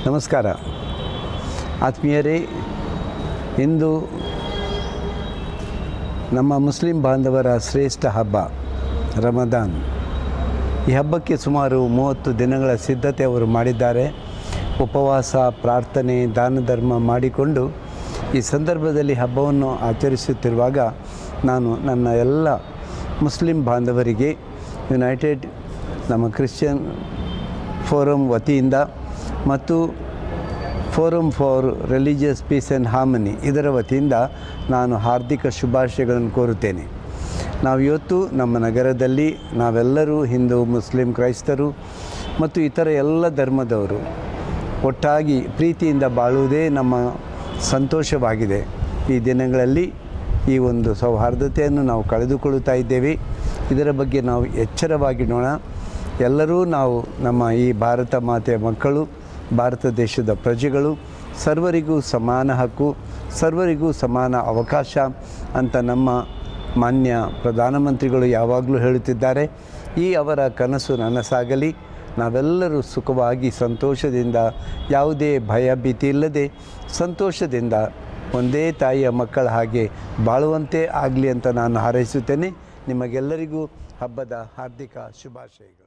ನಮಸ್ಕಾರ ಆತ್ಮೀಯರೇ ಇಂದು ನಮ್ಮ ಮುಸ್ಲಿಂ ಬಾಂಧವರ ಶ್ರೇಷ್ಠ ಹಬ್ಬ ರಮದಾನ್ ಈ ಹಬ್ಬಕ್ಕೆ ಸುಮಾರು ಮೂವತ್ತು ದಿನಗಳ ಸಿದ್ಧತೆ ಅವರು ಮಾಡಿದ್ದಾರೆ ಉಪವಾಸ ಪ್ರಾರ್ಥನೆ ದಾನ ಧರ್ಮ ಮಾಡಿಕೊಂಡು ಈ ಸಂದರ್ಭದಲ್ಲಿ ಹಬ್ಬವನ್ನು ಆಚರಿಸುತ್ತಿರುವಾಗ ನಾನು ನನ್ನ ಎಲ್ಲ ಮುಸ್ಲಿಂ ಬಾಂಧವರಿಗೆ ಯುನೈಟೆಡ್ ನಮ್ಮ ಕ್ರಿಶ್ಚಿಯನ್ ಫೋರಮ್ ವತಿಯಿಂದ ಮತ್ತು forum for religious peace and harmony ಇದರ ವತಿಯಿಂದ ನಾನು ಹಾರ್ದಿಕ ಶುಭಾಶಯಗಳನ್ನು ಕೋರುತ್ತೇನೆ ನಾವು ಇವತ್ತು ನಮ್ಮ ನಗರದಲ್ಲಿ ನಾವೆಲ್ಲರೂ ಹಿಂದೂ ಮುಸ್ಲಿಂ ಕ್ರೈಸ್ತರು ಮತ್ತು ಇತರ ಎಲ್ಲ ಧರ್ಮದವರು ಒಟ್ಟಾಗಿ ಪ್ರೀತಿಯಿಂದ ಬಾಳುವುದೇ ನಮ್ಮ ಸಂತೋಷವಾಗಿದೆ ಈ ದಿನಗಳಲ್ಲಿ ಈ ಒಂದು ಸೌಹಾರ್ದತೆಯನ್ನು ನಾವು ಕಳೆದುಕೊಳ್ಳುತ್ತಾ ಇದ್ದೇವೆ ಇದರ ಬಗ್ಗೆ ನಾವು ಎಚ್ಚರವಾಗಿಡೋಣ ಎಲ್ಲರೂ ನಾವು ನಮ್ಮ ಈ ಭಾರತ ಮಾತೆಯ ಮಕ್ಕಳು ಭಾರತ ದೇಶದ ಪ್ರಜೆಗಳು ಸರ್ವರಿಗೂ ಸಮಾನ ಹಕ್ಕು ಸರ್ವರಿಗೂ ಸಮಾನ ಅವಕಾಶ ಅಂತ ನಮ್ಮ ಮಾನ್ಯ ಪ್ರಧಾನಮಂತ್ರಿಗಳು ಯಾವಾಗಲೂ ಹೇಳುತ್ತಿದ್ದಾರೆ ಈ ಅವರ ಕನಸು ನನಸಾಗಲಿ ನಾವೆಲ್ಲರೂ ಸುಖವಾಗಿ ಸಂತೋಷದಿಂದ ಯಾವುದೇ ಭಯ ಭೀತಿ ಇಲ್ಲದೆ ಸಂತೋಷದಿಂದ ಒಂದೇ ತಾಯಿಯ ಮಕ್ಕಳ ಹಾಗೆ ಬಾಳುವಂತೆ ಆಗಲಿ ಅಂತ ನಾನು ಹಾರೈಸುತ್ತೇನೆ ನಿಮಗೆಲ್ಲರಿಗೂ ಹಬ್ಬದ ಹಾರ್ದಿಕ ಶುಭಾಶಯಗಳು